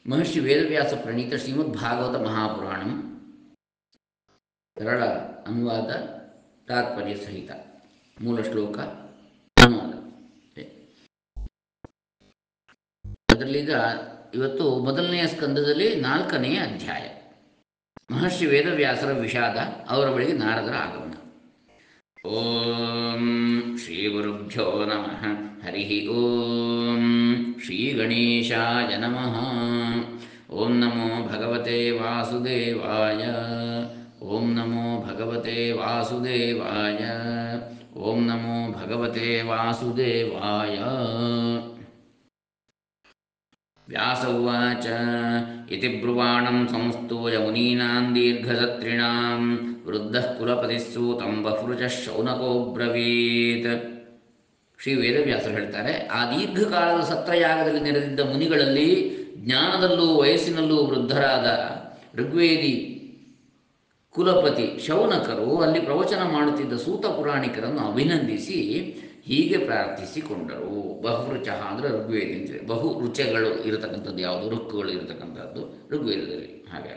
ಮಹರ್ಷಿ ವೇದವ್ಯಾಸ ಪ್ರಣೀತ ಶ್ರೀಮದ್ ಭಾಗವತ ಮಹಾಪುರಾಣಂ ಸರಳ ಅನುವಾದ ತಾತ್ಪರ್ಯ ಸಹಿತ ಮೂಲ ಶ್ಲೋಕ ಅನುವಾದ ಅದರಲ್ಲೀಗ ಇವತ್ತು ಮೊದಲನೆಯ ಸ್ಕಂದದಲ್ಲಿ ನಾಲ್ಕನೆಯ ಅಧ್ಯಾಯ ಮಹರ್ಷಿ ವೇದವ್ಯಾಸರ ವಿಷಾದ ಅವರ ಬಳಿಗೆ ನಾರದರ ಆಗಮನ ಓಂ ಶ್ರೀ ಗುರುಭ್ಯೋ ನಮಃ ಹರಿ ಓಂ ಶ್ರೀ ಗಣೇಶಾಯ ನಮಃ ಓಂ ನಮೋ ಭಗವತೆ ವಾಸುದೇವಾಯ ಓಂ ನಮೋ ಭಗವತೆ ವಾಸುದೇವಾಯ ಓಂ ನಮೋ ಭಗವತೆ ವಾಸುದೇವಾಯ ವ್ಯಾಸ ಉವಾಚ ಇತಿ ಬ್ರುವಾಣಂ ಸಂಸ್ತೂಯ ಮುನೀನಾಂ ದೀರ್ಘಸತ್ರಿಣಾಂ ವೃದ್ಧಃ ಕುಲಪತಿಃ ಸೂತಂ ಬಹೃಚ ಶೌನಕೋ ಬ್ರವೀತ್ ಶ್ರೀ ವೇದವ್ಯಾಸರು ಹೇಳ್ತಾರೆ ಆ ದೀರ್ಘಕಾಲದ ಸತ್ರಯಾಗದಲ್ಲಿ ನೆರೆದಿದ್ದ ಮುನಿಗಳಲ್ಲಿ ಜ್ಞಾನದಲ್ಲೂ ವಯಸ್ಸಿನಲ್ಲೂ ವೃದ್ಧರಾದ ಋಗ್ವೇದಿ ಕುಲಪತಿ ಶೌನಕರು ಅಲ್ಲಿ ಪ್ರವಚನ ಮಾಡುತ್ತಿದ್ದ ಸೂತ ಪುರಾಣಿಕರನ್ನು ಅಭಿನಂದಿಸಿ ಹೀಗೆ ಪ್ರಾರ್ಥಿಸಿಕೊಂಡರು ಬಹುರುಚ ಅಂದರೆ ಋಗ್ವೇದಿ ಅಂತೇಳಿ ಬಹು ರುಚಗಳು ಇರತಕ್ಕಂಥದ್ದು ಯಾವುದು ರುಕ್ಕುಗಳು ಇರತಕ್ಕಂಥದ್ದು ಋಗ್ವೇದದಲ್ಲಿ ಹಾಗೆ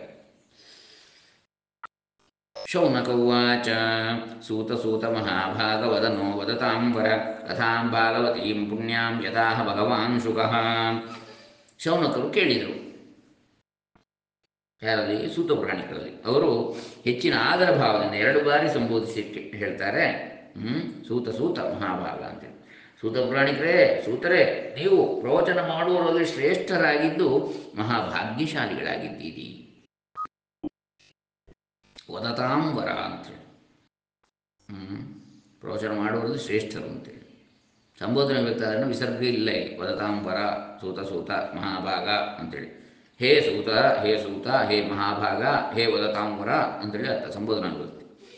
ಶೌನಕ ಉವಾಚ ಸೂತ ಸೂತ ಮಹಾಭಾಗ ವದನೋ ವದತಾಂ ವರ ಕಥಾಂ ಭಾಗವತೀಂ ಪುಣ್ಯಾಂ ಯಥಾಹ ಭಗವಾನ್ ಶುಕಃ ಶೌನಕರು ಕೇಳಿದರು ಯಾರಲ್ಲಿ ಸೂತ ಪುರಾಣಿಕರಲ್ಲಿ ಅವರು ಹೆಚ್ಚಿನ ಆದರ ಭಾವದಿಂದ ಎರಡು ಬಾರಿ ಸಂಬೋಧಿಸಿ ಹೇಳ್ತಾರೆ ಹ್ಮ್ ಸೂತ ಸೂತ ಮಹಾಭಾಗ ಅಂತೇಳಿ ಸೂತ ಪುರಾಣಿಕರೇ ಸೂತರೇ ನೀವು ಪ್ರವಚನ ಮಾಡುವವರಲ್ಲಿ ಶ್ರೇಷ್ಠರಾಗಿದ್ದು ಮಹಾಭಾಗ್ಯಶಾಲಿಗಳಾಗಿದ್ದೀರಿ ವದತಾಂ ವರ ಅಂತೇಳಿ ಹ್ಮ್ ಪ್ರವಚನ ಮಾಡುವವರಲ್ಲಿ ಶ್ರೇಷ್ಠರು ಅಂತೇಳಿ ಸಂಬೋಧನೆ ಬೇಕಾದ್ರೆ ವಿಸರ್ಗ ಇಲ್ಲ ಇಲ್ಲಿ ವದತಾಂ ವರ ಸೂತ ಸೂತ ಮಹಾಭಾಗ ಅಂತೇಳಿ ಹೇ ಸೂತ ಹೇ ಸೂತ ಹೇ ಮಹಾಭಾಗ ಹೇ ವದತಾಂ ವರ ಅಂತೇಳಿ ಅರ್ಥ ಸಂಬೋಧನಾ ವಿಭಕ್ತಿ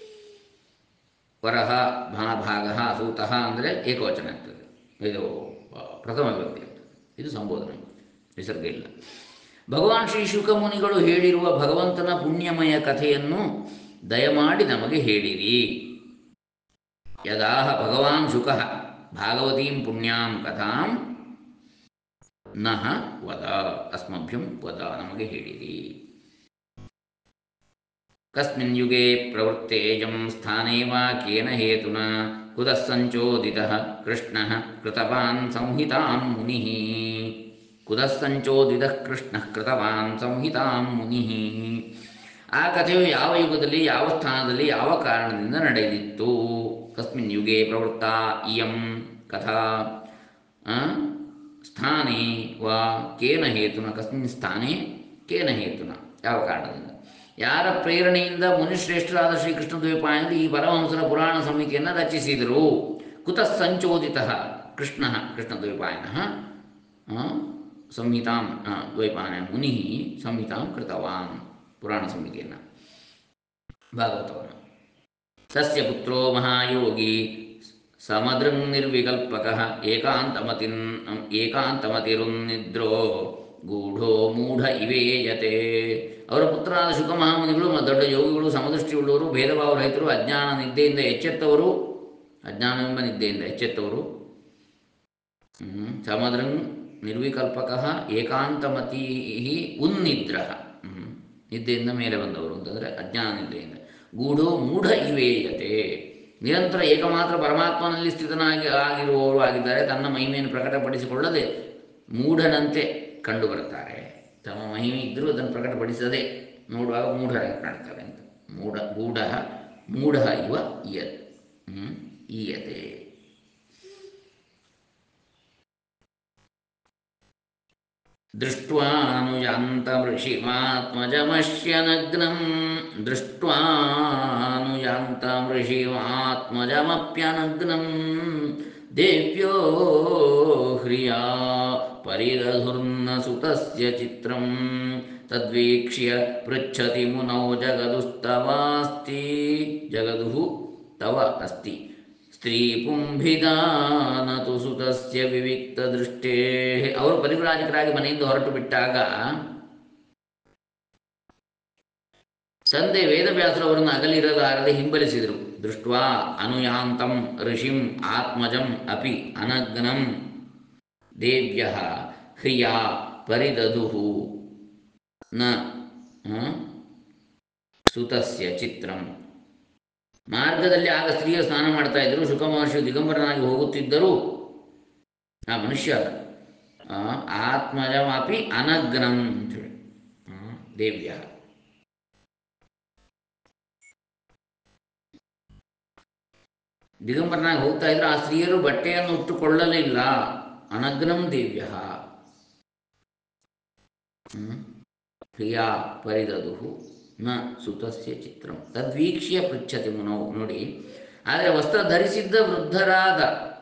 ವರಹ ಮಹಾಭಾಗ ಸೂತಃ ಅಂದರೆ ಏಕವಚನ ಆಗ್ತದೆ ಇದು ಪ್ರಥಮ ವಿಭಕ್ತಿ ಆಗ್ತದೆ ಇದು ಸಂಬೋಧನಾ ವಿಭಕ್ತಿ ವಿಸರ್ಗ ಇಲ್ಲ ಭಗವಾನ್ ಶ್ರೀ ಶುಕಮುನಿಗಳು ಹೇಳಿರುವ ಭಗವಂತನ ಪುಣ್ಯಮಯ ಕಥೆಯನ್ನು ದಯಮಾಡಿ ನಮಗೆ ಹೇಳಿರಿ ಯದಾಹ ಭಗವಾನ್ ಶುಕಃ ಭಾಗವತೀಂ ಪುಣ್ಯಾಂ ಕಥಾಂ ನಹ ವದ ಅಸ್ಮಭ್ಯಂ ವದ ನಮಗೆ ಹೇಳಿರಿ ಕಸ್ಮಿನ್ ಯುಗೆ ಪ್ರವೃತ್ತೇಯಂ ಸ್ಥಾನೇ ವಾ ಕೇನ ಹೇತುನ ಕುತಃ ಸಂಚೋದಿತಃ ಕೃಷ್ಣಃ ಕೃತವಾನ್ ಸಂಹಿತಾಂ ಮುನಿಃ ಕುತಃ ಸಂಚೋದಿತಃ ಕೃಷ್ಣಃ ಕೃತವಾನ್ ಸಂಹಿತಾಂ ಮುನಿಃ ಆ ಕಥೆಯು ಯಾವ ಯುಗದಲ್ಲಿ ಯಾವ ಸ್ಥಾನದಲ್ಲಿ ಯಾವ ಕಾರಣದಿಂದ ನಡೆದಿತ್ತು ಕಸ್ಮಿನ್ ಯುಗೆ ಪ್ರವೃತ್ತ ಇಯಂ ಕಥಾ ಆ? ಸ್ಥಾನೇ ವಾ ಕೇನ ಹೇತುನ ಕಸ್ಮಿನ್ ಸ್ಥಾನೇ ಕೇನ ಹೇತುನ ಯಾವ ಕಾರಣದಿಂದ ಯಾರ ಪ್ರೇರಣೆಯಿಂದ ಮುನಿಶ್ರೇಷ್ಠರಾದ ಶ್ರೀಕೃಷ್ಣ ದ್ವೈಪಾಯನರು ಈ ಪರಮಹಂಸರ ಪುರಾಣ ಸಂಹಿತೆಯನ್ನು ರಚಿಸಿದರು ಕುತಃ ಸಂಚೋದಿತ ಕೃಷ್ಣ ಕೃಷ್ಣ ದ್ವೈಪಾಯನ ಸಂಹಿತಾಂ ಆ, ದ್ವೈಪಾಯನ ಮುನಿ ಸಂಹಿತಾಂ ಕೃತವಾನ್ ಪುರಾಣ ಸಂಹಿತೆಯನ್ನು ಭಾಗವತವನ್ನು ತಸ್ಯ ಪುತ್ರೋ ಮಹಾಯೋಗಿ ಸಮದೃಂಗ್ ನಿರ್ವಿಕಲ್ಪಕಃ ಏಕಾಂತಮತಿನ್ ಏಕಾಂತಮತಿರುನ್ನಿದ್ರೋ ಗೂಢೋ ಮೂಢ ಇವೇಯತೆ ಅವರ ಪುತ್ರರಾದ ಶುಕ ಮಹಾಮುನಿಗಳು ಮ- ದೊಡ್ಡ ಯೋಗಿಗಳು ಸಮದೃಷ್ಟಿಯುಳ್ಳವರು ಭೇದಭಾವ ರಹಿತರು ಅಜ್ಞಾನ ನಿದ್ದೆಯಿಂದ ಎಚ್ಚೆತ್ತವರು ಅಜ್ಞಾನವೆಂಬ ನಿದ್ದೆಯಿಂದ ಎಚ್ಚೆತ್ತವರು ಹ್ಮ್. ಸಮದೃಂಗ್ ನಿರ್ವಿಕಲ್ಪಕಃ ಏಕಾಂತಮತಿ ಉನ್ನಿದ್ರ ಹ್ಮ್. ನಿದ್ದೆಯಿಂದ ಮೇಲೆ ಬಂದವರು ಅಂತಂದರೆ ಅಜ್ಞಾನ ನಿದ್ದೆಯಿಂದ ಗೂಢೋ ಮೂಢ ಇವೇಯತೆ ನಿರಂತರ ಏಕಮಾತ್ರ ಪರಮಾತ್ಮನಲ್ಲಿ ಸ್ಥಿತನಾಗಿ ಆಗಿರುವವರು ಆಗಿದ್ದಾರೆ ತನ್ನ ಮಹಿಮೆಯನ್ನು ಪ್ರಕಟಪಡಿಸಿಕೊಳ್ಳದೆ ಮೂಢನಂತೆ ಕಂಡುಬರುತ್ತಾರೆ ತಮ್ಮ ಮಹಿಮೆ ಇದ್ದರೂ ಅದನ್ನು ಪ್ರಕಟಪಡಿಸದೆ ನೋಡುವಾಗ ಮೂಢರಾಗಿ ಕಾಣ್ತಾರೆ ಅಂತ ಮೂಢ ಗೂಢ ಮೂಢ ಇವ ಇಯ ಹ್ಮ್? ಈಯತೆ दृष्ट्वानुयान्तमृषिमात्मजमश्यनग्नं दृष्ट्वानुयान्तमृषिमात्मजमप्यनग्नं देव्यो ह्रिया परिदधुर्नसुतस्य चित्रं तद्वीक्ष्य पृच्छति मुनौ जगदुस्तवास्ति जगदुः तव अस्ति ಸ್ತ್ರೀಪುಂಭಿದಾನತು ಸುತಸ್ಯ ವಿವಿಕ್ತ ದೃಷ್ಟೇ ಅವರು ಪರಿವ್ರಾಜಕರಾಗಿ ಮನೆಯಿಂದ ಹೊರಟು ಬಿಟ್ಟಾಗ ತಂದೆ ವೇದವ್ಯಾಸರವರನ್ನು ಅಗಲಿರಲಾರದೆ ಹಿಂಬಲಿಸಿದರು ದೃಷ್ಟ್ವಾ ಅನುಯಾಂತಂ ಋಷಿಂ ಆತ್ಮಜಂ ಅಪಿ ಅನಗ್ನಂ ದೇವ್ಯ ಹ್ರಿಯಾ ಪರಿದದುಹು ನ ಆ, ಸುತಸ್ಯ ಚಿತ್ರಂ ಮಾರ್ಗದಲ್ಲಿ ಆಗ ಸ್ತ್ರೀಯರು ಸ್ನಾನ ಮಾಡ್ತಾ ಇದ್ದರು ಶುಕ ಮಹರ್ಷಿ ದಿಗಂಬರನಾಗಿ ಹೋಗುತ್ತಿದ್ದರು ಆ ಮನುಷ್ಯ ಆ, ಆತ್ಮಜಮಪಿ ಅನಗ್ನಂ ಅಂತೇಳಿ ಆ, ದೇವ್ಯ ದಿಗಂಬರನಾಗಿ ಹೋಗ್ತಾ ಇದ್ರು ಆ ಸ್ತ್ರೀಯರು ಬಟ್ಟೆಯನ್ನು ಉಟ್ಟುಕೊಳ್ಳಲಿಲ್ಲ ಅನಗ್ನಂ ದೇವ್ಯ ಪ್ರಿಯಾ ಪರಿದದು ನ ಸುತಸ್ಯ ಚಿತ್ರಂ ತದ್ವೀಕ್ಷ್ಯ ಪೃಚ್ಛತಿ ಮುನೌ ನೋಡಿ ಆದರೆ ವಸ್ತ್ರ ಧರಿಸಿದ್ದ ವೃದ್ಧರಾದ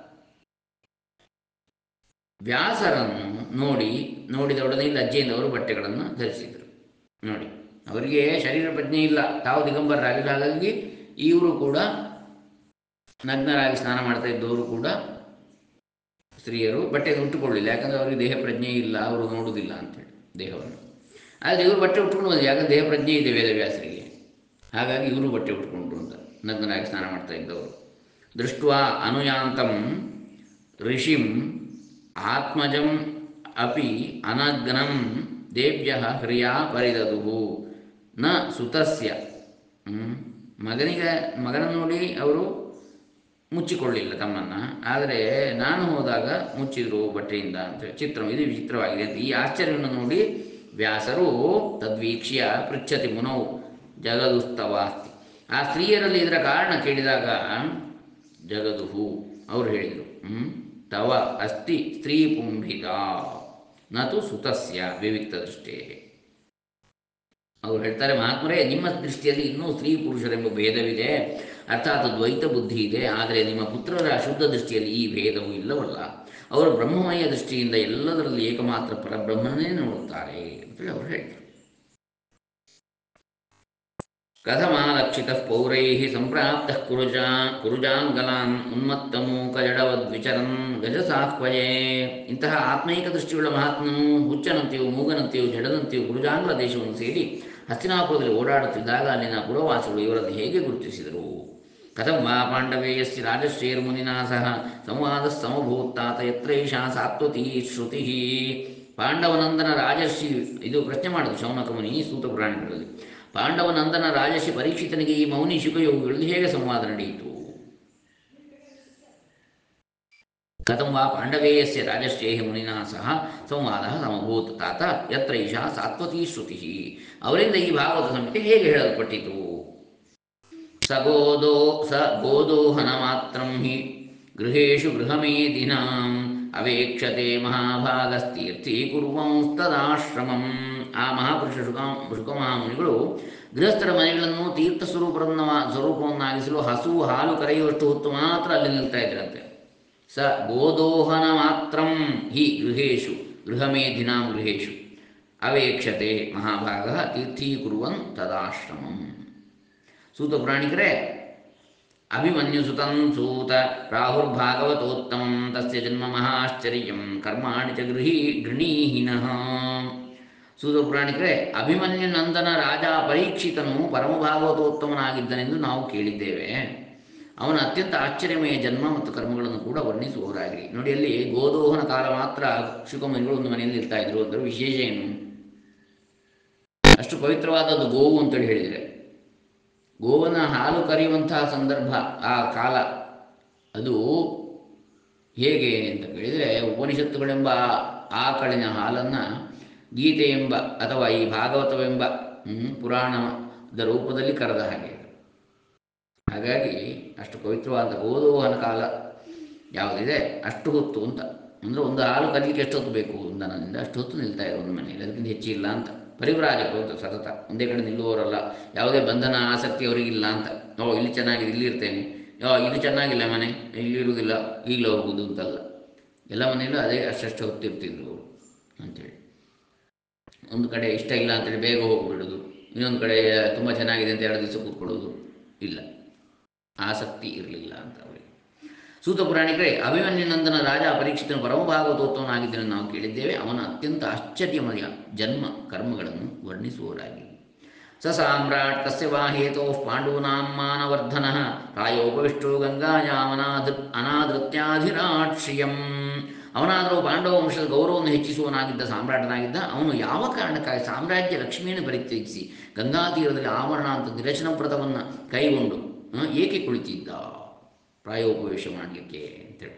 ವ್ಯಾಸರನ್ನು ನೋಡಿ ನೋಡಿದೊಡನೆ ಲಜ್ಜೆಯಿಂದ ಅವರು ಬಟ್ಟೆಗಳನ್ನು ಧರಿಸಿದರು ನೋಡಿ ಅವರಿಗೆ ಶರೀರ ಪ್ರಜ್ಞೆ ಇಲ್ಲ ತಾವು ದಿಗಂಬರರಾಗಿಲ್ಲ ಹಾಗಾಗಿ ಇವರು ಕೂಡ ನಗ್ನರಾಗಿ ಸ್ನಾನ ಮಾಡ್ತಾ ಇದ್ದವರು ಕೂಡ ಸ್ತ್ರೀಯರು ಬಟ್ಟೆಯನ್ನು ಉಟ್ಟುಕೊಳ್ಳಿಲ್ಲ ಯಾಕಂದರೆ ಅವರಿಗೆ ದೇಹ ಪ್ರಜ್ಞೆ ಇಲ್ಲ ಅವರು ನೋಡುವುದಿಲ್ಲ ಅಂತೇಳಿ ದೇಹವನ್ನು ಆದರೆ ಇವರು ಬಟ್ಟೆ ಉಟ್ಕೊಂಡು ಬಂದಿಲ್ಲ ಯಾಕಂದ್ರೆ ದೇಹ ಪ್ರಜ್ಞೆ ಇದೆ ವೇದವ್ಯಾಸರಿಗೆ ಹಾಗಾಗಿ ಇವರು ಬಟ್ಟೆ ಉಟ್ಕೊಂಡ್ರು ಅಂತ ನಗ್ನರಾಗಿ ಸ್ನಾನ ಮಾಡ್ತಾ ಇದ್ದವರು ದೃಷ್ಟ ಅನುಯಾಂತಂ ಋಷಿಂ ಆತ್ಮಜಂ ಅಪಿ ಅನಗ್ನಂ ದೇವ್ಯ ಹ್ರಿಯಾ ಪರಿದದು ನ ಸುತಸ್ಯ ಹ್ಮ್. ಮಗನಿಗೆ ಮಗನ ನೋಡಿ ಅವರು ಮುಚ್ಚಿಕೊಳ್ಳಿಲ್ಲ ತಮ್ಮನ್ನು ಆದರೆ ನಾನು ಹೋದಾಗ ಮುಚ್ಚಿದ್ರು ಬಟ್ಟೆಯಿಂದ ಅಂತ ಚಿತ್ರ ಇದು ವಿಚಿತ್ರವಾಗಿದೆ ಅಂತ ಈ ಆಶ್ಚರ್ಯವನ್ನು ನೋಡಿ ವ್ಯಾಸರು ತದ್ವೀಕ್ಷ್ಯ ಪೃಚ್ಛತಿ ಮುನೌ ಜಗದುಸ್ತವಾಸ್ತಿ ಆ ಸ್ತ್ರೀಯರಲ್ಲಿ ಇದರ ಕಾರಣ ಕೇಳಿದಾಗ ಜಗದುಹು ಅವರು ಹೇಳಿದರು ಹ್ಮ್? ತವ ಅಸ್ತಿ ಸ್ತ್ರೀ ಪುಂಭಿತ ನತು ಸುತಸ್ಯ ವಿವಿಕ್ತ ದೃಷ್ಟೇ ಅವರು ಹೇಳ್ತಾರೆ ಮಹಾತ್ಮರೇ ನಿಮ್ಮ ದೃಷ್ಟಿಯಲ್ಲಿ ಇನ್ನೂ ಸ್ತ್ರೀ ಪುರುಷರೆಂಬ ಭೇದವಿದೆ ಅರ್ಥಾತ್ ದ್ವೈತ ಬುದ್ಧಿ ಇದೆ ಆದರೆ ನಿಮ್ಮ ಪುತ್ರರ ಅಶುದ್ಧ ದೃಷ್ಟಿಯಲ್ಲಿ ಈ ಭೇದವು ಇಲ್ಲವಲ್ಲ ಅವರು ಬ್ರಹ್ಮಮಯ ದೃಷ್ಟಿಯಿಂದ ಎಲ್ಲದರಲ್ಲಿ ಏಕಮಾತ್ರ ಪರಬ್ರಹ್ಮನೇ ನೋಡುತ್ತಾರೆ ಅಂತೇಳಿ ಅವರು ಹೇಳ್ತಾರೆ ಕಥಮಾಲಕ್ಷಿತ ಪೌರೈ ಸಂಪ್ರಾಪ್ತ ಕುರುಜಾ ಕುರುಜಾಂಗಲಾನ್ ಉನ್ಮತ್ತಮೂಕಜಡವದ್ವಿಚರನ್ ಗಜಸಾಹ್ವಯೇ ಇಂತಹ ಆತ್ಮೈಕ ದೃಷ್ಟಿಯುಳ್ಳ ಮಹಾತ್ಮನು ಹುಚ್ಚನಂತೆಯೂ ಮೂಗನಂತೆಯೂ ಜಡದಂತೆಯೂ ಕುರುಜಾಂಗ್ಲ ದೇಶವನ್ನು ಸೇರಿ ಹಸ್ತಿನಾಪುರದಲ್ಲಿ ಓಡಾಡುತ್ತಿದ್ದಾಗ ಅಲ್ಲಿನ ಪುರವಾಸಿಗಳು ಇವರನ್ನು ಹೇಗೆ ಗುರುತಿಸಿದರು ಕಥಂ ವಾ ಪಾಂಡವೇಯಸ್ಯ ರಾಜಶ್ರೇರ್ಮುನಿನಾ ಸಹ ಸಂವಾದ ಸಮಭೂತ್ತಾತ ಯತ್ರೈಷಾ ಸಾತ್ವತಿ ಶ್ರುತಿ ಪಾಂಡವನಂದನ ರಾಜರ್ಷಿ ಇದು ಪ್ರಶ್ನೆ ಮಾಡಿದ್ರು ಶೌನಕ ಮುನಿ ಸೂತ ಪುರಾಣಗಳಲ್ಲಿ ಪಾಂಡವನಂದನ ರಾಜರ್ಷಿ ಪರೀಕ್ಷಿತನಿಗೆ ಈ ಮೌನಿ ಶುಕಯೋಗಿಗಳಲ್ಲಿ ಹೇಗೆ ಸಂವಾದ ನಡೆಯಿತು ಕಥಂ ವಾ ಪಾಂಡವೇಯಸ್ಯ ರಾಜಶ್ರೇಯ ಮುನಿನಾ ಸಹ ಸಂವಾದ ಸಮಭೂತ್ ತಾತ ಯತ್ರ ಈಶಾ ಸಾತ್ವತಿ ಶ್ರುತಿ ಅವರಿಂದ ಈ ಭಾಗವತ ಸಂಹಿತೆ ಹೇಗೆ ಹೇಳಲ್ಪಟ್ಟಿತು ಸ ಗೋದೋ ಸ ಗೋದೋಹನ ಮಾತ್ರಂ ಹಿ ಗೃಹೇಶು ಗೃಹಮೇದಿನಾಂ ಅವೇಕ್ಷತೆ ಮಹಾಭಾಗಸ್ತೀರ್ಥೀಕುರ್ವಂಸ್ತದಾಶ್ರಮಂ ಆ ಮಹಾಪುರುಷ ಶುಕ ಶುಕಮಹಾಮುನಿಗಳು ಗೃಹಸ್ಥರ ಮನೆಗಳನ್ನು ತೀರ್ಥ ಸ್ವರೂಪರನ್ನ ಸ್ವರೂಪವನ್ನಾಗಿಸಲು ಹಸು ಹಾಲು ಕರೆಯುವಷ್ಟು ಹೊತ್ತು ಮಾತ್ರ ಅಲ್ಲಿ ನಿಲ್ತಾ ಇದ್ರಂತೆ ಸ ಗೋದೋಹನ ಮಾತ್ರಂ ಹಿ ಗೃಹೇಶು ಗೃಹಮೇಧಿನಾಂ ಗೃಹೇಶು ಅವೇಕ್ಷತೆ ಮಹಾಭಾಗ ತೀರ್ಥೀಕುರುವನ್ ತದಾಶ್ರಮಂ ಸೂತ ಪುರಾಣಿಕರೇ ಅಭಿಮನ್ಯು ಸುತಂ ಸೂತ ರಾಹುರ್ಭಾಗವತೋತ್ತಮಂ ತಸ್ಯ ಜನ್ಮ ಮಹಾಶ್ಚರ್ಯಂ ಕರ್ಮಾಣಿ ಚ ಗೃಹೀ ಗೃಣೀಹಿನಃ ಸೂತ ಪುರಾಣಿಕರೇ ಅಭಿಮನ್ಯು ನಂದನ ರಾಜ ಪರೀಕ್ಷಿತನು ಪರಮಭಾಗವತೋತ್ತಮನಾಗಿದ್ದನೆಂದು ನಾವು ಕೇಳಿದ್ದೇವೆ ಅವನ ಅತ್ಯಂತ ಆಶ್ಚರ್ಯಮಯ ಜನ್ಮ ಮತ್ತು ಕರ್ಮಗಳನ್ನು ಕೂಡ ವರ್ಣಿಸುವವರಾಗಿರಿ ನೋಡಿ ಅಲ್ಲಿ ಗೋದೋಹನ ಕಾಲ ಮಾತ್ರ ಶುಕಮನಿಗಳು ಒಂದು ಮನೆಯಲ್ಲಿ ಇರ್ತಾ ಇದ್ರು ಅಂದರೆ ವಿಶೇಷ ಏನು ಅಷ್ಟು ಪವಿತ್ರವಾದದ್ದು ಗೋವು ಅಂತೇಳಿ ಹೇಳಿದರೆ ಗೋವನ ಹಾಲು ಕರೆಯುವಂತಹ ಸಂದರ್ಭ ಆ ಕಾಲ ಅದು ಹೇಗೆ ಅಂತ ಕೇಳಿದರೆ ಉಪನಿಷತ್ತುಗಳೆಂಬ ಆಕಳಿನ ಹಾಲನ್ನು ಗೀತೆ ಎಂಬ ಅಥವಾ ಈ ಭಾಗವತವೆಂಬ ಹ್ಮ್, ಪುರಾಣದ ರೂಪದಲ್ಲಿ ಕರೆದ ಹಾಗೆ ಹಾಗಾಗಿ ಅಷ್ಟು ಪವಿತ್ರವಾದ ಗೋದೋಹನ ಕಾಲ ಯಾವುದಿದೆ ಅಷ್ಟು ಹೊತ್ತು ಅಂತ ಅಂದರೆ ಒಂದು ಹಾಲು ಕರೀಲಿಕ್ಕೆ ಎಷ್ಟು ಹೊತ್ತು ಬೇಕು ದನದಿಂದ ಅಷ್ಟು ಹೊತ್ತು ನಿಲ್ತಾ ಇರೋ ಒಂದು ಮನೆಯಲ್ಲಿ ಅದಕ್ಕಿಂತ ಹೆಚ್ಚಿಲ್ಲ ಅಂತ ಪರಿವ್ರಾಜಕರು ಅಂತ ಸತತ ಒಂದೇ ಕಡೆ ನಿಲ್ಲುವವರಲ್ಲ ಯಾವುದೇ ಬಂಧನ ಆಸಕ್ತಿ ಅವರಿಗಿಲ್ಲ ಅಂತ ಓ ಇಲ್ಲಿ ಚೆನ್ನಾಗಿದೆ ಇಲ್ಲಿ ಇರ್ತೇನೆ ಓ ಇದು ಚೆನ್ನಾಗಿಲ್ಲ ಮನೆ ಇಲ್ಲಿ ಇರುವುದಿಲ್ಲ ಈಗಲೇ ಹೋಗುದು ಅಂತಲ್ಲ ಎಲ್ಲ ಮನೆಯಲ್ಲೂ ಅದೇ ಅಷ್ಟಷ್ಟು ಹೊತ್ತಿರ್ತಿದ್ರು ಅವರು ಅಂಥೇಳಿ ಒಂದು ಕಡೆ ಇಷ್ಟ ಇಲ್ಲ ಅಂತೇಳಿ ಬೇಗ ಹೋಗಿಬಿಡೋದು ಇನ್ನೊಂದು ಕಡೆ ತುಂಬ ಚೆನ್ನಾಗಿದೆ ಅಂತ ಎರಡು ದಿವಸ ಕೂತ್ಕೊಳ್ಳೋದು ಇಲ್ಲ ಆಸಕ್ತಿ ಇರಲಿಲ್ಲ ಅಂತ ಅವರಿಗೆ ಸೂತ ಪುರಾಣಿಕರೇ ಅಭಿಮನ್ಯುನಂದನ ರಾಜ ಪರೀಕ್ಷಿತನ ಪರಮಭಾಗವತೋತ್ತಮನಾಗಿದ್ದನ್ನು ನಾವು ಕೇಳಿದ್ದೇವೆ ಅವನ ಅತ್ಯಂತ ಆಶ್ಚರ್ಯಮಯ ಜನ್ಮ ಕರ್ಮಗಳನ್ನು ವರ್ಣಿಸುವವರಾಗಿ ಸ ಸಾಮ್ರಾಟ್ ತಸ್ಯ ವಾ ಹೇತೋ ಪಾಂಡೂನಾಂ ಮಾನವರ್ಧನ ಪ್ರಾಯೋಪವಿಷ್ಟೋ ಗಂಗಾಯಾಮನಾಧೃ ಅನಾದೃತ್ಯಾಧಿರಾಟ್ ಶ್ರಿಯಂ ಅವನಾದರೂ ಪಾಂಡವ ವಂಶದ ಗೌರವವನ್ನು ಹೆಚ್ಚಿಸುವನಾಗಿದ್ದ ಸಾಮ್ರಾಟನಾಗಿದ್ದ ಅವನು ಯಾವ ಕಾರಣಕ್ಕಾಗಿ ಸಾಮ್ರಾಜ್ಯ ಲಕ್ಷ್ಮಿಯನ್ನು ಪರಿತ್ಯಜಿಸಿ ಗಂಗಾ ತೀರದಲ್ಲಿ ಆವರಣ ಅಂತ ನಿರಶನ ವ್ರತವನ್ನು ಕೈಗೊಂಡು ಆ, ಏಕೆ ಕುಳಿತಿದ್ದ ಪ್ರಾಯೋಪವೇಶ ಮಾಡಲಿಕ್ಕೆ ಅಂತೇಳಿ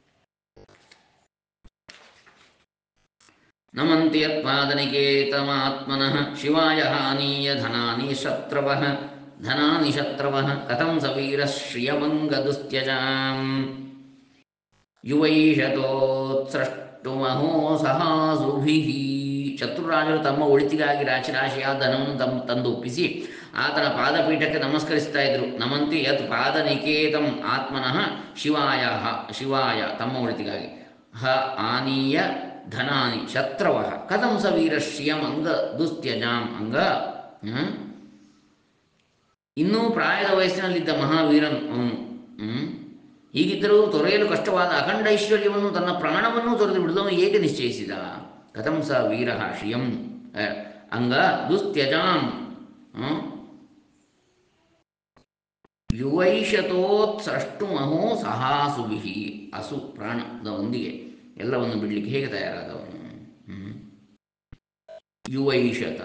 ನಮಂತಿ ಯತ್ಪಾದನಿಕೇತಮಾತ್ಮನಃ ಶಿವಾಯ ಹಾನೀಯ ಧನಾನಿ ಶತ್ರವಃ ಧನಾನಿ ಶತ್ರವಃ ಕಥಂ ಸ ವೀರಃ ಶ್ರಿಯಮಂಗದುಸ್ತ್ಯಜಾಂ ಯುವೈಷತೋತ್ಸೃಷ್ಟುಮಹೋ ಸಹಾಸುಭಿಃ ಶತ್ರುರಾಜರು ತಮ್ಮ ಒಳಿತಿಗಾಗಿ ರಾಶಿ ರಾಶಿಯಾದ ಧನವನ್ನು ತಮ್ಮ ತಂದು ಒಪ್ಪಿಸಿ ಆತನ ಪಾದಪೀಠಕ್ಕೆ ನಮಸ್ಕರಿಸ್ತಾ ಇದ್ರು ನಮಂತಿ ಯತ್ ಪಾದನಿಕೇತಂ ಆತ್ಮನಃ ಶಿವಾಯ ಹ- ಶಿವಾಯ ತಮ್ಮ ಒಳಿತಿಗಾಗಿ ಹ ಆನೀಯ ಧನಾನಿ ಶತ್ರವ ಕಥಂ ಸ ವೀರಶ್ರಿಯಂ ಅಂಗ ದುಸ್ತ್ಯಜಾಂ ಅಂಗ ಹ್ಮ್? ಇನ್ನೂ ಪ್ರಾಯದ ವಯಸ್ಸಿನಲ್ಲಿದ್ದ ಮಹಾವೀರನು ಅವನು ಹ್ಮ್? ಹೀಗಿದ್ದರೂ ತೊರೆಯಲು ಕಷ್ಟವಾದ ಅಖಂಡ ಐಶ್ವರ್ಯವನ್ನು ತನ್ನ ಪ್ರಾಣವನ್ನು ತೊರೆದು ಬಿಡಲು ಏಕೆ ನಿಶ್ಚಯಿಸಿದ ಕಥಂ ಸ ವೀರ ಶ್ರಿಯಂ ಅ, ಅಂಗ ದುಸ್ತ್ಯಜಾಂ ಹ್ಮ್? ಯುವೈಷತೋತ್ಸಷ್ಟು ಮಹೋ ಸಹಾಸುಭಿ ಹಸು ಪ್ರಾಣದ ಒಂದಿಗೆ ಎಲ್ಲವನ್ನು ಬಿಡಲಿಕ್ಕೆ ಹೇಗೆ ತಯಾರಾದವನು ಹ್ಮ್? ಯುವೈಷತ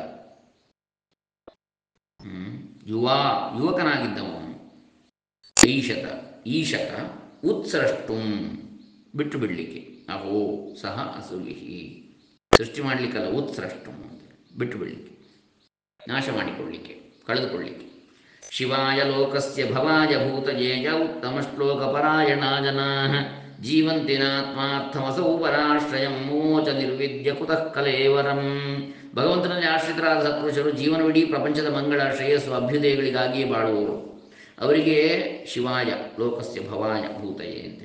ಹ್ಮ್? ಯುವ ಯುವಕನಾಗಿದ್ದವನು ಈಶತ ಈಶತ ಉತ್ಸೃಷ್ಟುಂ ಬಿಟ್ಟು ಬಿಡಲಿಕ್ಕೆ ಅಹೋ ಸಹ ಅಸುವಿಹಿ ಸೃಷ್ಟಿ ಮಾಡಲಿಕ್ಕಲ್ಲ ಉತ್ಸೃಷ್ಟುಂ ಅಂತ ಬಿಟ್ಟು ಬಿಡಲಿಕ್ಕೆ ನಾಶ ಮಾಡಿಕೊಳ್ಳಿಕ್ಕೆ ಕಳೆದುಕೊಳ್ಳಿಕ್ಕೆ ಶಿವಾಯ ಲೋಕಸ್ಯ ಭವಾಯ ಭೂತಜೇಯ ಉತ್ತಮ ಶ್ಲೋಕಪರಾಯಣ ಜನಾ ಜೀವಂತಿನಾತ್ಮಾರ್ಥಮಸೌ ಪರಾಶ್ರಯಂ ಮೋಚ ನಿರ್ವಿದ್ಯ ಕುತಃ ಕಲೇವರಂ ಭಗವಂತನಲ್ಲಿ ಆಶ್ರಿತರಾದ ಸತ್ಪುರುಷರು ಜೀವನವಿಡೀ ಪ್ರಪಂಚದ ಮಂಗಳ ಶ್ರೇಯಸ್ಸು ಅಭ್ಯುದಯಗಳಿಗಾಗಿಯೇ ಬಾಳುವವರು ಅವರಿಗೆ ಶಿವಾಯ ಲೋಕಸ್ಯ ಭವಾಯ ಭೂತಯೇ ಅಂತೇಳಿ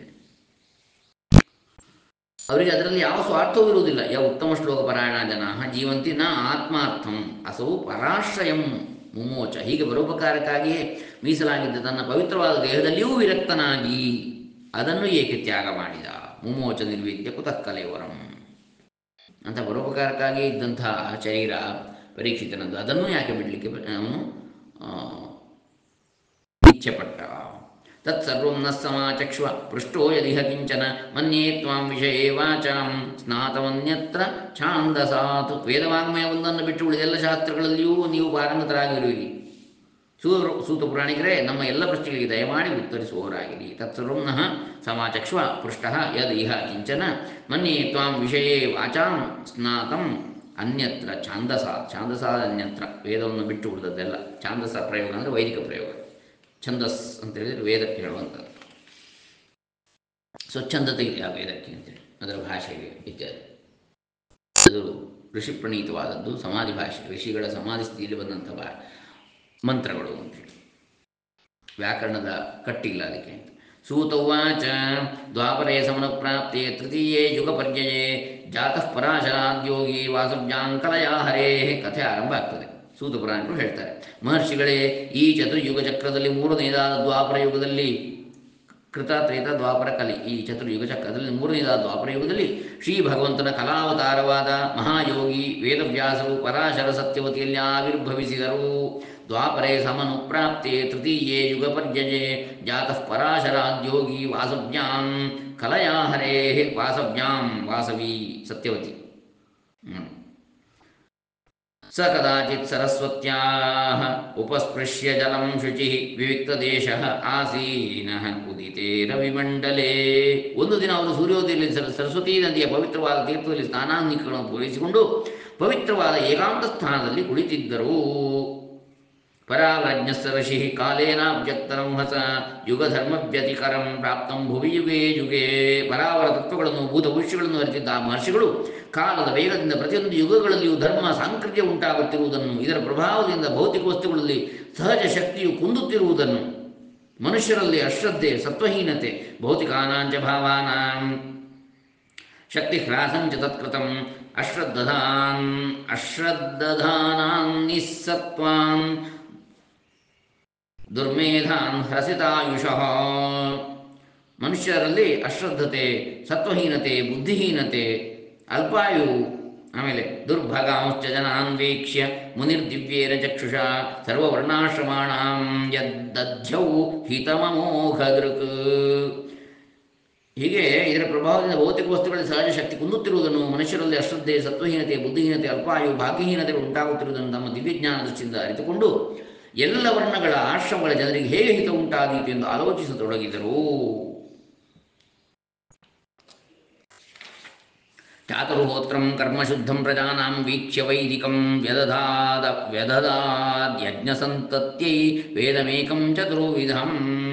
ಅವರಿಗೆ ಅದರಲ್ಲಿ ಯಾವ ಸ್ವಾರ್ಥವೂ ಇರುವುದಿಲ್ಲ ಯ ಉತ್ತಮ ಶ್ಲೋಕ ಪರಾಯಣ ಜನ ಜೀವಂತಿ ನ ಆತ್ಮಾರ್ಥಂ ಅಸೌ ಪರಾಶ್ರಯಂ ಮುಮೋಚ ಹೀಗೆ ಪರೋಪಕಾರಕ್ಕಾಗಿಯೇ ಮೀಸಲಾಗಿದ್ದ ತನ್ನ ಪವಿತ್ರವಾದ ದೇಹದಲ್ಲಿಯೂ ವಿರಕ್ತನಾಗಿ ಅದನ್ನು ಏಕೆ ತ್ಯಾಗ ಮಾಡಿದ ಮುಮೋಚ ನಿರ್ವಿದ್ಯ ಕುತಃ ಕಲೇವರಂ ಅಂತ ಪರೋಪಕಾರಕ್ಕಾಗಿ ಇದ್ದಂಥ ಶರೀರ ಪರೀಕ್ಷಿತನದ್ದು ಅದನ್ನು ಯಾಕೆ ಬಿಡಲಿಕ್ಕೆ ಅವನು ಆ, ಇಚ್ಛೆಪಟ್ಟ ತತ್ಸರ್ವಂ ನ ಸಮಾಚಕ್ಷ್ವ ಪೃಷ್ಟೋ ಯದಿಹ ಕಿಂಚನ ಮನ್ಯೇ ತ್ವಾಂ ವಿಷಯೇ ವಾಚಾಂ ಸ್ನಾತವನ್ಯತ್ರ ಛಾಂದಸಾತ್ ವೇದವಾಂಗ್ಮಯವೊಂದನ್ನು ಬಿಟ್ಟು ಉಳಿದೆಲ್ಲ ಶಾಸ್ತ್ರಗಳಲ್ಲಿಯೂ ನೀವು ಪಾರಂಗತರಾಗಿರುವಿರಿ ಸೂ ಸೂತ ಪುರಾಣಿಕರೇ ನಮ್ಮ ಎಲ್ಲ ಪ್ರಶ್ನೆಗಳಿಗೆ ದಯಮಾಡಿ ಉತ್ತರಿಸುವವರಾಗಿರಿ ತತ್ಸರ್ವಂ ನಃ ಸಮಾಚಕ್ಷ್ವ ಪೃಷ್ಟ ಯದ್ ಇಹ ಕಿಂಚನ ಮನ್ಯೇ ತ್ವಾಂ ವಿಷಯೇ ವಾಚಾಂ ಸ್ನಾತಂ ಅನ್ಯತ್ರ ಛಾಂದಸ ಛಾಂದಸ ಅನ್ಯತ್ರ ವೇದವನ್ನು ಬಿಟ್ಟು ಉಳಿದದ್ದೆಲ್ಲ ಛಾಂದಸ ಪ್ರಯೋಗ ಅಂದರೆ ವೈದಿಕ ಪ್ರಯೋಗ ಛಂದಸ್ ಅಂತ ಹೇಳಿದರೆ ವೇದಕ್ಕೆ ಹೇಳುವಂಥದ್ದು ಸ್ವಚ್ಛಂದತೆ ಇದೆ ಆ ವೇದಕ್ಕೆ ಅಂತೇಳಿ ಅದರ ಭಾಷೆಗೆ ಇತ್ಯಾದಿ ಅದು ಋಷಿ ಪ್ರಣೀತವಾದದ್ದು ಸಮಾಧಿ ಭಾಷೆ ಋಷಿಗಳ ಸಮಾಧಿ ಸ್ಥಿತಿಯಲ್ಲಿ ಬಂದಂಥ ಭಾ ಮಂತ್ರಗಳು ಅಂತೇಳಿ ವ್ಯಾಕರಣದ ಕಟ್ಟಿಲ್ಲ ಅದಕ್ಕೆ ಅಂತ ಸೂತೌವಾಚ ದ್ವಾಪರೇ ಸಮನಪ್ರಾಪ್ತೆ ತೃತೀಯೇ ಯುಗಪರ್ಯಯೇ ಜಾತಃ ಪರಾಶರಾದ್ಯೋಗಿ ವಾಸವ್ಯಾಂಕಲಯ ಹರೇ ಕಥೆ ಆರಂಭ ಆಗ್ತದೆ ಸೂತ ಪುರಾಣಿಕರು ಹೇಳ್ತಾರೆ ಮಹರ್ಷಿಗಳೇ ಈ ಚತುರ್ಯುಗ ಚಕ್ರದಲ್ಲಿ ಮೂರನೆಯದಾದ ದ್ವಾಪರ ಯುಗದಲ್ಲಿ ಕೃತ ತ್ರೇತ ದ್ವಾಪರ ಕಲಿ ಈ ಚತುರ್ಯುಗ ಚಕ್ರದಲ್ಲಿ ಮೂರನೇದಾದ ದ್ವಾಪರ ಯುಗದಲ್ಲಿ ಶ್ರೀ ಭಗವಂತನ ಕಲಾವತಾರವಾದ ಮಹಾಯೋಗಿ ವೇದವ್ಯಾಸರು ಪರಾಶರ ಸತ್ಯವತಿಯಲ್ಲಿ ಆವಿರ್ಭವಿಸಿದರು ದ್ವಾಪರೇ ಸಮನುಪ್ರಾಪ್ತೆ ತೃತೀಯೇ ಯುಗಪರ್ಯಯೇ ಜಾತಃ ಪರಾಶರಾದ್ಯೋಗಿ ವಾಸವ್ಯಾಂ ಕಲಯಾ ಹರೇ ವಾಸವ್ಯಾಂ ವಾಸವಿ ಸತ್ಯವತಿ ಹ್ಮ್. ಸ ಕದಾಚಿತ್ ಸರಸ್ವತ್ಯಾಃ ಉಪಸ್ಪೃಶ್ಯ ಜಲಂ ಶುಚಿಃ ವಿವಿಕ್ತದೇಶಃ ಆಸೀನಃ ಉದಿತೆ ರವಿಮಂಡಲೇ ಒಂದು ದಿನ ಅವರು ಸೂರ್ಯೋದಯದಲ್ಲಿ ಸರ ಸರಸ್ವತೀ ನದಿಯ ಪವಿತ್ರವಾದ ತೀರ್ಥದಲ್ಲಿ ಸ್ನಾನಾನಿಗಳನ್ನು ಪೂರೈಸಿಕೊಂಡು ಪವಿತ್ರವಾದ ಏಕಾಂತ ಸ್ಥಾನದಲ್ಲಿ ಕುಳಿತಿದ್ದರು ಪರಾವ್ರಜ್ಞಸ್ಸ ಋಷಿ ಕಾಲೇನಾಭ್ಯಕ್ತರಂ ಹಸ ಯುಗಧರ್ಮವ್ಯತಿಕರಂ ಪ್ರಾಪ್ತಂ ಭುವಿ ಯುಗೇ ಯುಗೇ ಪರಾವರ ತತ್ವಗಳನ್ನು ಭೂತ ಭವಿಷ್ಯಗಳನ್ನು ಅರಿತಿದ್ದ ಆ ಮಹರ್ಷಿಗಳು ಕಾಲದ ವೇಗದಿಂದ ಪ್ರತಿಯೊಂದು ಯುಗಗಳಲ್ಲಿಯೂ ಧರ್ಮ ಸಾಂಕರ್ಯ ಉಂಟಾಗುತ್ತಿರುವುದನ್ನು ಇದರ ಪ್ರಭಾವದಿಂದ ಭೌತಿಕ ವಸ್ತುಗಳಲ್ಲಿ ಸಹಜ ಶಕ್ತಿಯು ಕುಂದುತ್ತಿರುವುದನ್ನು ಮನುಷ್ಯರಲ್ಲಿ ಅಶ್ರದ್ಧೆ ಸತ್ವಹೀನತೆ ಭೌತಿಕಾನಾಂಚ ಭಾವಾನಾಂ ಶಕ್ತಿ ಹ್ರಾಸಂಚ ತತ್ಕೃತಂ ಅಶ್ರದ್ಧಾನ್ ಅಶ್ರದ್ಧಾನಾನ್ ನಿಸ್ಸತ್ವಾನ್ ದುರ್ಮೇಧಾನ್ ಹ್ರಸಿತಾಯುಷಃ ಮನುಷ್ಯರಲ್ಲಿ ಅಶ್ರದ್ಧತೆ ಸತ್ವಹೀನತೆ ಬುದ್ಧಿಹೀನತೆ ಅಲ್ಪಾಯು ಆಮೇಲೆ ದುರ್ಭಗಾಂಶ್ಚ ಜನಾನ್ ವೀಕ್ಷ್ಯ ಮುನಿರ್ದಿವ್ಯೇನ ಚಕ್ಷುಷಾ ಸರ್ವವರ್ಣಾಶ್ರಮಾಣಾಂ ಯದ್ದಧ್ಯೌ ಹಿತಮಮೋಘ ದೃಕ್ ಹೀಗೆ ಇದರ ಪ್ರಭಾವದಿಂದ ಭೌತಿಕ ವಸ್ತುಗಳಲ್ಲಿ ಸಹಜ ಶಕ್ತಿ ಕುಂದುತ್ತಿರುವುದನ್ನು ಮನುಷ್ಯರಲ್ಲಿ ಅಶ್ರದ್ಧೆ ಸತ್ವಹೀನತೆ ಬುದ್ಧಿಹೀನತೆ ಅಲ್ಪಾಯು ಭಾಗ್ಯಹೀನತೆ ಉಂಟಾಗುತ್ತಿರುವುದನ್ನು ತಮ್ಮ ದಿವ್ಯಜ್ಞಾನ ದೃಷ್ಟಿಯಿಂದ ಅರಿತುಕೊಂಡು ಎಲ್ಲ ವರ್ಣಗಳ ಆಶ್ರಮಗಳ ಜನರಿಗೆ ಹೇಗೆ ಹಿತ ಉಂಟಾದೀತು ಎಂದು ಆಲೋಚಿಸತೊಡಗಿದರು ಚಾತುರ್ಹೋತ್ರಂ ಕರ್ಮಶುದ್ಧಂ ಪ್ರಜಾನಾಂ ವೀಕ್ಷ್ಯ ವೈದಿಕಂ ವ್ಯದಧಾದ ವ್ಯದಧಾದ್ಯಜ್ಞಸಂತತ್ಯೈ ವೇದಮೇಕಂ ಚತುರ್ವಿಧಂ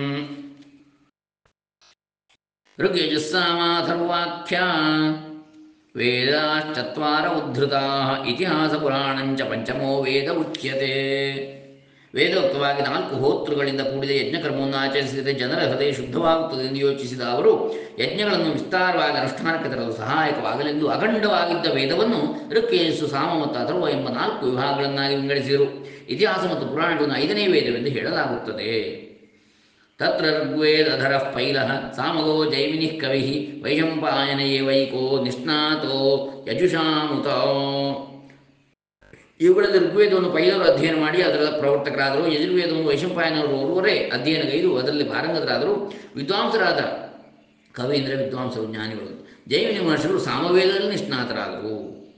ಋಗ್ಯಜಸ್ಸಾಮಾಥರ್ವಾಖ್ಯಾ ವೇದಾಶ್ಚತ್ವಾರ ಉದ್ಧೃತಾ ಇತಿಹಾಸಪುರಾಣಂಚ ಪಂಚಮೋ ವೇದ ಉಚ್ಯತೆ ವೇದೋಕ್ತವಾಗಿ ನಾಲ್ಕು ಹೋತೃಗಳಿಂದ ಕೂಡಿದ ಯಜ್ಞಕರ್ಮವನ್ನು ಆಚರಿಸಿದರೆ ಜನರ ಹೃದಯ ಶುದ್ಧವಾಗುತ್ತದೆ ಎಂದು ಯೋಚಿಸಿದ ಅವರು ಯಜ್ಞಗಳನ್ನು ವಿಸ್ತಾರವಾಗಿ ಅನುಷ್ಠಾನಕ್ಕೆ ತರಲು ಸಹಾಯಕವಾಗಲೆಂದು ಅಖಂಡವಾಗಿದ್ದ ವೇದವನ್ನು ಋಕ್ಕೇಸು ಸಾಮ ಮತ್ತು ಅಥರ್ವ ಎಂಬ ನಾಲ್ಕು ವಿಭಾಗಗಳನ್ನಾಗಿ ವಿಂಗಡಿಸಿದರು ಇತಿಹಾಸ ಮತ್ತು ಪುರಾಣಗಳನ್ನು ಐದನೇ ವೇದವೆಂದು ಹೇಳಲಾಗುತ್ತದೆ ತತ್ರ ಋಗ್ವೇದಧರಃ ಪೈಲಃ ಸಾಮಗೋ ಜೈಮಿನಿಃ ಕವಿಃ ವೈಶಂಪಾಯನಯೇ ವೈಕೋ ನಿಷ್ಣಾತೋ ಯಜುಷಾಮುತ ಇವುಗಳಲ್ಲಿ ಋಗ್ವೇದವನ್ನು ಪೈಲರು ಅಧ್ಯಯನ ಮಾಡಿ ಅದರ ಪ್ರವರ್ತಕರಾದರು ಯಜುರ್ವೇದವನ್ನು ವೈಶಂಪಾಯನವರು ಓರ್ವರೇ ಅಧ್ಯಯನಗೈದು ಅದರಲ್ಲಿ ಪಾರಂಗತರಾದರು ವಿದ್ವಾಂಸರಾದ ಕವಿ ಅಂದರೆ ವಿದ್ವಾಂಸರು ಜ್ಞಾನಿಗಳು ಜೈಮಿನಿ ಮಹರ್ಷಿಗಳು ಸಾಮವೇದದಲ್ಲಿ ನಿಷ್ಣಾತರಾದರು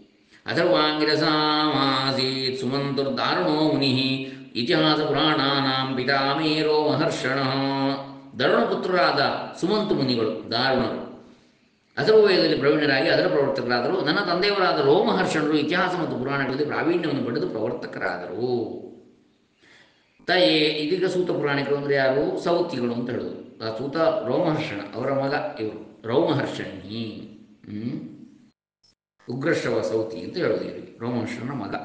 ಅಥರ್ವಾಂಗಿರಸಾಮಾಸೀತ್ ಸುಮಂತುರ್ದಾರುಣೋ ಮುನಿ ಇತಿಹಾಸ ಪುರಾಣಾನಾಂ ಪಿತಾಮೇರೋ ಮಹರ್ಷಣ ದರುಣಪುತ್ರರಾದ ಸುಮಂತು ಮುನಿಗಳು ದಾರುಣರು ಅಥರ್ವವೇದದಲ್ಲಿ ಪ್ರವೀಣರಾಗಿ ಅದರ ಪ್ರವರ್ತಕರಾದರು ನನ್ನ ತಂದೆಯವರಾದ ರೋಮಹರ್ಷಣರು ಇತಿಹಾಸ ಮತ್ತು ಪುರಾಣಗಳಲ್ಲಿ ಪ್ರಾವೀಣ್ಯವನ್ನು ಪಡೆದು ಪ್ರವರ್ತಕರಾದರು ತಯೇ ಇದೀಗ ಸೂತ ಪುರಾಣಿಕರು ಅಂದರೆ ಯಾರು ಸೌತಿಗಳು ಅಂತ ಹೇಳೋದು ಆ ಸೂತ ರೋಮಹರ್ಷಣ ಅವರ ಮಗ ಇವರು ರೋಮಹರ್ಷಣಿ ಹ್ಮ್? ಉಗ್ರಶ್ರವ ಸೌತಿ ಅಂತ ಹೇಳೋದು ಇವರಿಗೆ ರೋಮಹರ್ಷಣ ಮಗ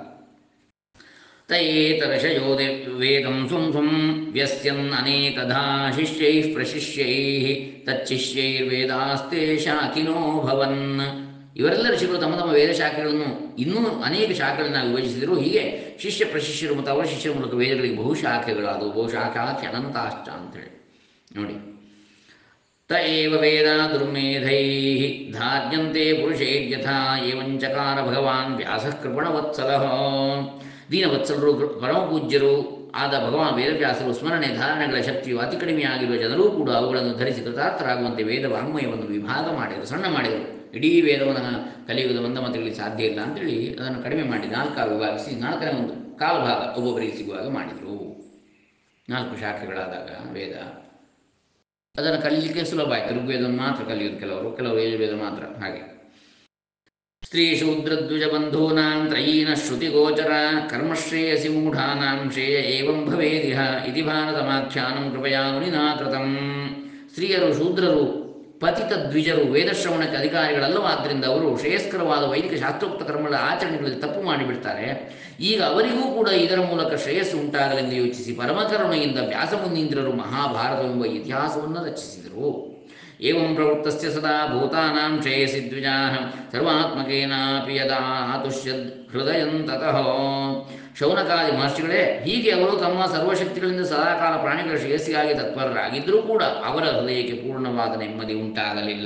ತಯೇತರಶಯೋ ವೇದಂ ಸ್ವಂ ಸ್ವಂ ವ್ಯಸ್ಯನ್ ಅನೇಕಧಾ ಶಿಷ್ಯೈ ಪ್ರಶಿಷ್ಯೈ ತಚ್ಚಿಷ್ಯೈರ್ವೇದಾಸ್ತೆ ಶಾಖಿನೋ ಭವನ್ ಇವರೆಲ್ಲ ಋಷಿಗಳು ತಮ್ಮ ತಮ್ಮ ವೇದ ಶಾಖೆಗಳನ್ನು ಇನ್ನೂ ಅನೇಕ ಶಾಖೆಗಳನ್ನಾಗಿ ವಿಭಜಿಸಿದರು ಹೀಗೆ ಶಿಷ್ಯ ಪ್ರಶಿಷ್ಯರು ಮತ್ತು ಅವರ ಶಿಷ್ಯರ ಮೂಲಕ ವೇದಗಳಿಗೆ ಬಹುಶಾಖೆಗಳಾದವು ಬಹುಶಾಖಾಖ್ಯ ಅನಂತಾಶ್ಚ ಅಂತೇಳಿ ನೋಡಿ ತ ಏವ ವೇದ ದುರ್ಮೇಧೈ ಧಾರ್ಯಂತೆ ಪುರುಷೈರ್ಯಥಾ ಏವಂಚಕಾರ ಭಗವಾನ್ ವ್ಯಾಸಃ ಕೃಪಣವತ್ಸಲಃ ದೀನವತ್ಸಲರು ಕೃ- ಪರಮಪೂಜ್ಯರು ಆದ ಭಗವಾನ್ ವೇದವ್ಯಾಸರು ಸ್ಮರಣೆ ಧಾರಣೆಗಳ ಶಕ್ತಿಯು ಅತಿ ಕಡಿಮೆಯಾಗಿರುವ ಜನರೂ ಕೂಡ ಅವುಗಳನ್ನು ಧರಿಸಿ ಕೃತಾರ್ಥರಾಗುವಂತೆ ವೇದ ವಾಂಗ್ಮಯವನ್ನು ವಿಭಾಗ ಮಾಡಿದರು ಸಣ್ಣ ಮಾಡಿದರು ಇಡೀ ವೇದವನ್ನು ಕಲಿಯುಗದ ಮಂದಮತಗಳಿಗೆ ಸಾಧ್ಯ ಇಲ್ಲ ಅಂತೇಳಿ ಅದನ್ನು ಕಡಿಮೆ ಮಾಡಿ ನಾಲ್ಕಾಗಿ ವಿಭಾಗಿಸಿ ನಾಲ್ಕನೇ ಒಂದು ಕಾಲು ಭಾಗ ಒಬ್ಬೊಬ್ಬರಿಗೆ ಸಿಗುವಾಗ ಮಾಡಿದರು ನಾಲ್ಕು ಶಾಖೆಗಳಾದಾಗ ವೇದ ಅದನ್ನು ಕಲೀಲಿಕ್ಕೆ ಸುಲಭ ಆಯಿತು ಋಗ್ವೇದವನ್ನು ಮಾತ್ರ ಕಲಿಯೋದು ಕೆಲವರು ಕೆಲವರು ಯಜುರ್ವೇದ ಮಾತ್ರ ಹಾಗೆ ಸ್ತ್ರೀ ಶೂದ್ರದ್ವಿಜ ಬಂಧೂನಾಂ ತ್ರಯೀನ ಶ್ರುತಿಗೋಚರ ಕರ್ಮಶ್ರೇಯಸಿ ಮೂಢಾನಾಂ ಶ್ರೇಯ ಏವಂ ಭವೇದಿಹ ಇತಿ ಭಾರತಮಾಖ್ಯಾನಂ ಕೃಪಯಾ ಮುನಿನಾ ಕೃತಂ ಸ್ತ್ರೀಯರು ಶೂದ್ರರು ಪತಿತ ದ್ವಿಜರು ವೇದಶ್ರವಣಕ್ಕೆ ಅಧಿಕಾರಿಗಳಲ್ಲವಾದ್ದರಿಂದ ಅವರು ಶ್ರೇಯಸ್ಕರವಾದ ವೈದಿಕ ಶಾಸ್ತ್ರೋಕ್ತ ಕರ್ಮಗಳ ಆಚರಣೆಗಳಲ್ಲಿ ತಪ್ಪು ಮಾಡಿಬಿಡ್ತಾರೆ ಈಗ ಅವರಿಗೂ ಕೂಡ ಇದರ ಮೂಲಕ ಶ್ರೇಯಸ್ಸು ಉಂಟಾಗಲೆಂದು ಯೋಚಿಸಿ ಪರಮಕರುಣೆಯಿಂದ ವ್ಯಾಸಮುನೀಂದ್ರರು ಮಹಾಭಾರತವೆಂಬ ಇತಿಹಾಸವನ್ನು ರಚಿಸಿದರು ಏವಂ ಪ್ರವೃತ್ತಸ್ಯ ಸದಾ ಭೂತಾನಾಂ ಶ್ರೇಯಸಿ ದ್ವಿಜಾಃ ಸರ್ವಾತ್ಮಕೇನಾಪಿ ಯದಾ ಆತುಷ್ಯದ್ ಹೃದಯಂತತಃ ಶೌನಕಾದಿ ಮಹರ್ಷಿಗಳೇ ಹೀಗೆ ಅವರು ತಮ್ಮ ಸರ್ವಶಕ್ತಿಗಳಿಂದ ಸದಾಕಾಲ ಪ್ರಾಣಿಗಳ ಶ್ರೇಯಸ್ಸಿಗಾಗಿ ತತ್ಪರರಾಗಿದ್ದರೂ ಕೂಡ ಅವರ ಹೃದಯಕ್ಕೆ ಪೂರ್ಣವಾದ ನೆಮ್ಮದಿ ಉಂಟಾಗಲಿಲ್ಲ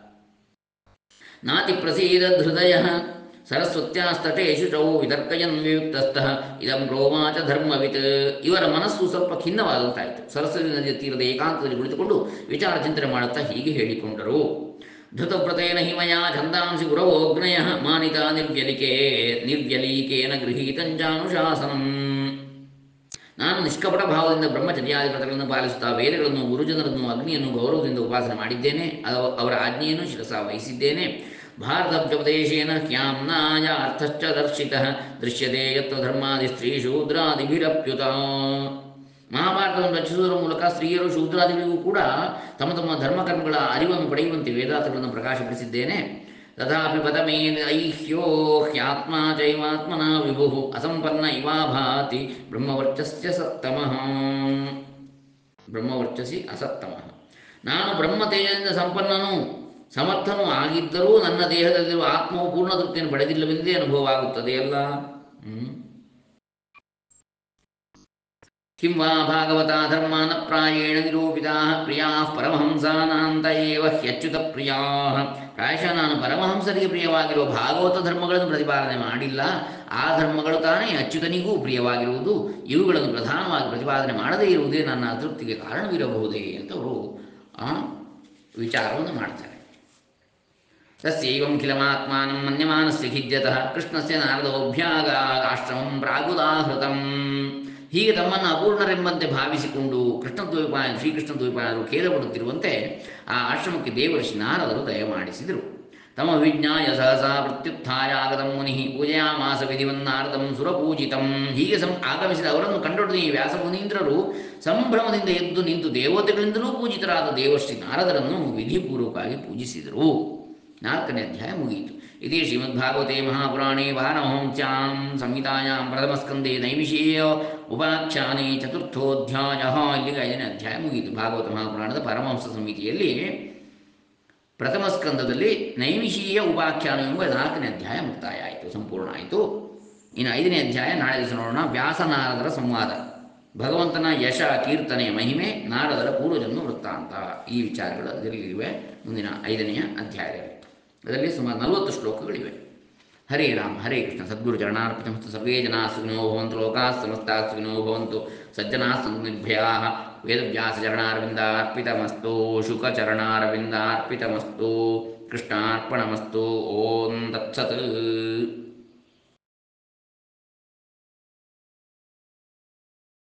ನಾತಿ ಪ್ರಸೀದದ್ ಹೃದಯ ಸರಸ್ವತ್ಯಾಸ್ತಟೇಶು ಚೌ ವಿತರ್ಕಯನ್ ವಿಯುಕ್ತಸ್ಥಃ ಇದಂ ರೋಮಾಚ ಧರ್ಮವಿತ್ ಇವರ ಮನಸ್ಸು ಸ್ವಲ್ಪ ಖಿನ್ನವಾದಂತಾಯಿತು ಸರಸ್ವತಿ ನದಿಯ ತೀರದ ಏಕಾಂತದಲ್ಲಿ ಕುಳಿತುಕೊಂಡು ವಿಚಾರ ಚಿಂತನೆ ಮಾಡುತ್ತಾ ಹೀಗೆ ಹೇಳಿಕೊಂಡರು ಧೃತವ್ರತೇನ ಹಿಮಯಾ ಛಂದಾಂಸಿ ಗುರವೋಗ್ನಯ ಮಾನಿತ ನಿರ್ವ್ಯಲಿಕೆ ನಿರ್ವ್ಯಲೀಕೇನ ಗೃಹೀತಂಜಾನುಶಾಸನಂ ನಾನು ನಿಷ್ಕಪಟ ಭಾವದಿಂದ ಬ್ರಹ್ಮಚರ್ಯಾದಿ ವ್ರತಗಳನ್ನು ಪಾಲಿಸುತ್ತಾ ವೇದಗಳನ್ನು ಗುರುಜನರನ್ನು ಅಗ್ನಿಯನ್ನು ಗೌರವದಿಂದ ಉಪಾಸನೆ ಮಾಡಿದ್ದೇನೆ ಅವ- ಅವರ ಆಜ್ಞೆಯನ್ನು ಶಿರಸ ವಹಿಸಿದ್ದೇನೆ ಭಾರತಬ್ಜೋಪದೇಶೇನ ಕ್ಯಾಮ್ನಾಯ ಅರ್ಥಶ್ಚ ದರ್ಶಿತಃ ದೃಶ್ಯತೆ ಯತ್ವ ಧರ್ಮಾದಿ ಸ್ತ್ರೀ ಶೂದ್ರಾದಿಭಿರಪ್ಯುತ ಮಹಾಭಾರತವನ್ನು ರಚಿಸುವುದರ ಮೂಲಕ ಸ್ತ್ರೀಯರು ಶೂದ್ರಾದಿಗಳಿಗೂ ಕೂಡ ತಮ್ಮ ತಮ್ಮ ಧರ್ಮಕರ್ಮಗಳ ಅರಿವನ್ನು ಪಡೆಯುವಂತೆ ವೇದಾರ್ಥಗಳನ್ನು ಪ್ರಕಾಶಪಡಿಸಿದ್ದೇನೆ ತಥಾಪಿ ಪದಮೇ ಐಹ್ಯೋ ಹ್ಯಾತ್ಮ ಚೈವಾತ್ಮನ ವಿಭು ಅಸಂಪನ್ನ ಇವಾ ಭಾತಿ ಬ್ರಹ್ಮವರ್ಚಸ್ಯ ಸತ್ತಮಃ ಬ್ರಹ್ಮವರ್ಚಸಿ ಅಸತ್ತಮಃ ನಾನು ಬ್ರಹ್ಮ ತೇಜದಿಂದ ಸಂಪನ್ನನು ಸಮರ್ಥನೂ ಆಗಿದ್ದರೂ ನನ್ನ ದೇಹದಲ್ಲಿರುವ ಆತ್ಮವು ಪೂರ್ಣ ತೃಪ್ತಿಯನ್ನು ಪಡೆದಿಲ್ಲವೆಂದೇ ಅನುಭವ ಆಗುತ್ತದೆ ಅಲ್ಲ ಹ್ಮ್. किं वा भागवता धर्मान प्रायेण निरूपिताः प्रियाः ಪರಮಹಂಸಾನಾಂತ ಏವ ಹ್ಯಚ್ಯುತಪ್ರಿಯಾः ಪ್ರಾಯಶಃ ನಾನು ಪರಮಹಂಸರಿಗೆ ಪ್ರಿಯವಾಗಿರುವ ಭಾಗವತ ಧರ್ಮಗಳನ್ನು ಪ್ರತಿಪಾದನೆ ಮಾಡಿಲ್ಲ ಆ ಧರ್ಮಗಳು ತಾನೇ ಅಚ್ಯುತನಿಗೂ ಪ್ರಿಯವಾಗಿರುವುದು ಇವುಗಳನ್ನು ಪ್ರಧಾನವಾಗಿ ಪ್ರತಿಪಾದನೆ ಮಾಡದೇ ಇರುವುದೇ ನನ್ನ ಅತೃಪ್ತಿಗೆ ಕಾರಣವಿರಬಹುದೇ ಅಂತ ಅವರು ಆ ವಿಚಾರವನ್ನು ಮಾಡ್ತಾರೆ ತಸ್ಯೈವಂ ಖಿಲಮಾತ್ಮಾನಂ ಮನ್ಯಮಾನಸ್ಯ ಖಿದ್ಯತಃ ಕೃಷ್ಣಸ್ಯ ನಾರದೋಭ್ಯಾಗ ಆಶ್ರಮಂ ಪ್ರಾಗುದಾಹೃತಂ ಹೀಗೆ ತಮ್ಮನ್ನು ಅಪೂರ್ಣರೆಂಬಂತೆ ಭಾವಿಸಿಕೊಂಡು ಕೃಷ್ಣ ದ್ವೈಪಾಯನ ಶ್ರೀಕೃಷ್ಣ ದ್ವೈಪಾಯನರು ಖೇದಪಡುತ್ತಿರುವಂತೆ ಆ ಆಶ್ರಮಕ್ಕೆ ದೇವರ್ಷಿ ನಾರದರು ದಯಮಾಡಿಸಿದರು ತಮ ವಿಜ್ಞಾಯ ಸಹಸಾ ಪ್ರತ್ಯುತ್ಥಾಯ ಆಗತಂ ಮುನಿ ಪೂಜಯಾಮಾಸ ವಿಧಿವನ್ನಾರದಂ ಸುರಪೂಜಿತಂ ಹೀಗೆ ಸಂ ಆಗಮಿಸಿದ ಅವರನ್ನು ಕಂಡೊಡನೆ ಈ ವ್ಯಾಸ ಮುನೀಂದ್ರರು ಸಂಭ್ರಮದಿಂದ ಎದ್ದು ನಿಂತು ದೇವತೆಗಳಿಂದಲೂ ಪೂಜಿತರಾದ ದೇವಶ್ರೀ ನಾರದರನ್ನು ವಿಧಿಪೂರ್ವಕವಾಗಿ ಪೂಜಿಸಿದರು ನಾಲ್ಕನೇ ಅಧ್ಯಾಯ ಮುಗಿಯಿತು ಇದೇ ಶ್ರೀಮದ್ಭಾಗವತೆ ಮಹಾಪುರಾಣೇ ವಾರಣಹಂಸ್ಯಾಂ ಸಂಹಿತಾಯಾಂ ಪ್ರಥಮಸ್ಕಂದೇ ನೈಮಿಷೀಯ ಉಪಾಖ್ಯಾನೆ ಚತುರ್ಥೋಧ್ಯಾಯ ಇಲ್ಲಿಗೆ ಐದನೇ ಅಧ್ಯಾಯ ಮುಗಿಯಿತು ಭಾಗವತ ಮಹಾಪುರಾಣದ ಪರಮಹಂಸ ಸಮಿತಿಯಲ್ಲಿ ಪ್ರಥಮ ಸ್ಕಂದದಲ್ಲಿ ನೈಮಿಷೀಯ ಉಪಾಖ್ಯಾನ ಎಂಬ ನಾಲ್ಕನೇ ಅಧ್ಯಾಯ ಮುಕ್ತಾಯ ಆಯಿತು ಸಂಪೂರ್ಣ ಆಯಿತು ಇನ್ನು ಐದನೇ ಅಧ್ಯಾಯ ನಾಳೆ ದಿವಸ ನೋಡೋಣ ವ್ಯಾಸನಾರದರ ಸಂವಾದ ಭಗವಂತನ ಯಶ ಕೀರ್ತನೆಯ ಮಹಿಮೆ ನಾರದರ ಪೂರ್ವಜನ್ಮ ವೃತ್ತಾಂತ ಈ ವಿಚಾರಗಳು ಅದರಲ್ಲಿವೆ ಮುಂದಿನ ಐದನೆಯ ಅಧ್ಯಾಯದಲ್ಲಿ ಅದರಲ್ಲಿ ಸುಮಾರು ನಲವತ್ತು ಶ್ಲೋಕಗಳಿವೆ ಹರೇ ರಾಮ ಹರೇ ಕೃಷ್ಣ ಸದ್ಗುರು ಚರಣಾರ್ಪಿತಮಸ್ತು ಸರ್ವೇ ಜನಾ ಸುಖಿನೋ ಭವಂತು ಲೋಕಾ ಸಮಸ್ತಾ ಸುಖಿನೋ ಭವಂತು ಸಜ್ಜನಾ ಸಂನಿಭ್ಯಾ ವೇದವ್ಯಾಸಚರಣಾರವಿಂದಾರ್ಪಿತಮಸ್ತು ಶುಕಚರಣಾರವಿಂದಾರ್ಪಿತಮಸ್ತು ಕೃಷ್ಣಾರ್ಪಣಮಸ್ತು ಓಂ ತತ್ಸತ್